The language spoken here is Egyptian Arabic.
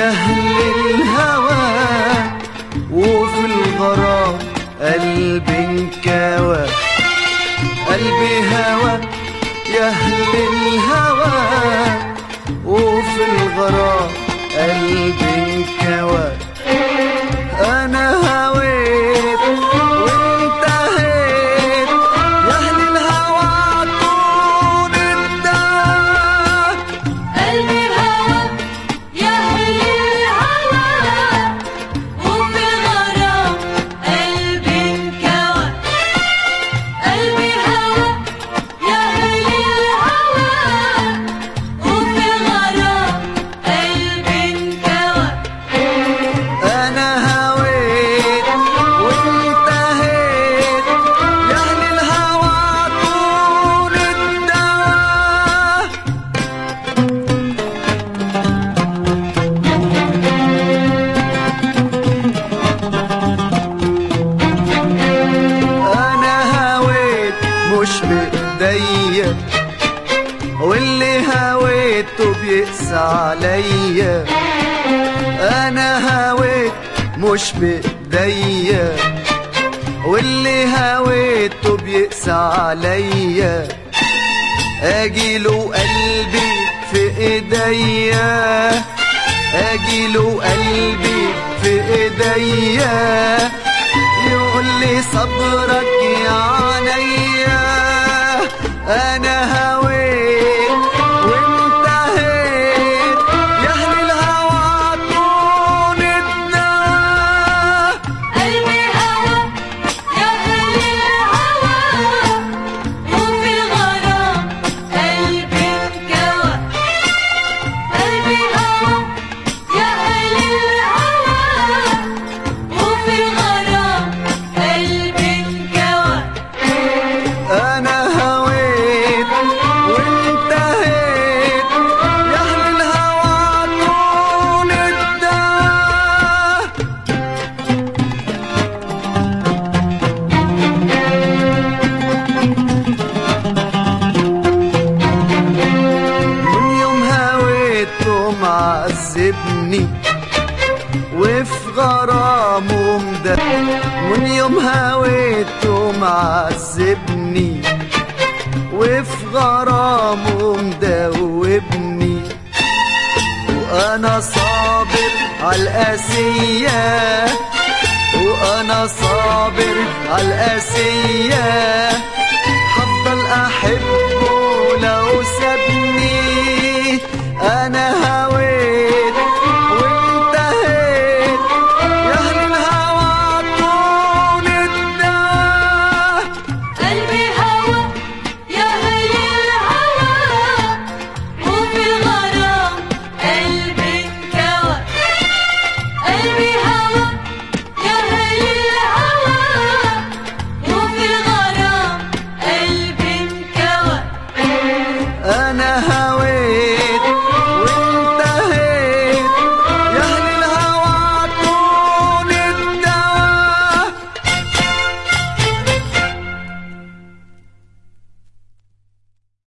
يا أهل الهوى وفي الغرام قلبي انكوى قلبي هوى يا أهل الهوى وفي الغرام قلبي انكوى أنا هويت وانتهيت يا أهل الهوى طول الدار قلبي هوى يا أهل الهوى وفي الغرام قلبي انكوى قلبي هوى يا أهل الهوى وفي الغرام قلبي انكوى أنا هويت وانتهيت يا أهل الهوى طول الدواء أنا هويت مش بإيديا واللي هويته بيقسى عليا انا هويت مش بايديا واللي هويته بيقسى عليا اجيله قلبي في ايديا اجيله قلبي في ايديا يقول لي صبرك يا عينيا انا هويت وانتهيت يا اهل الهوى طول الدواء قلبي هوى يا أهل الهوى وفي الغرام قلبي انكوى قلبي هوى يا أهل الهوى وفي الغرام قلبي انكوى انا هويت وانتهيت يا اهل الهوى طول الدواء من يوم هويته معذبني وفي غرامه مدى من يوم هويته معذبني وفي غرامه مدوبني وانا صابر على القاسية وانا صابر على القاسية هفضل احبه لو سابني انا هويت وانتهيت يا اهل الهوى طول الدواء قلبي هوى يا أهل الهوى وفي الغرام قلبي انكوى قلبي هوى يا أهل الهوى وفي الغرام قلبي انكوى انا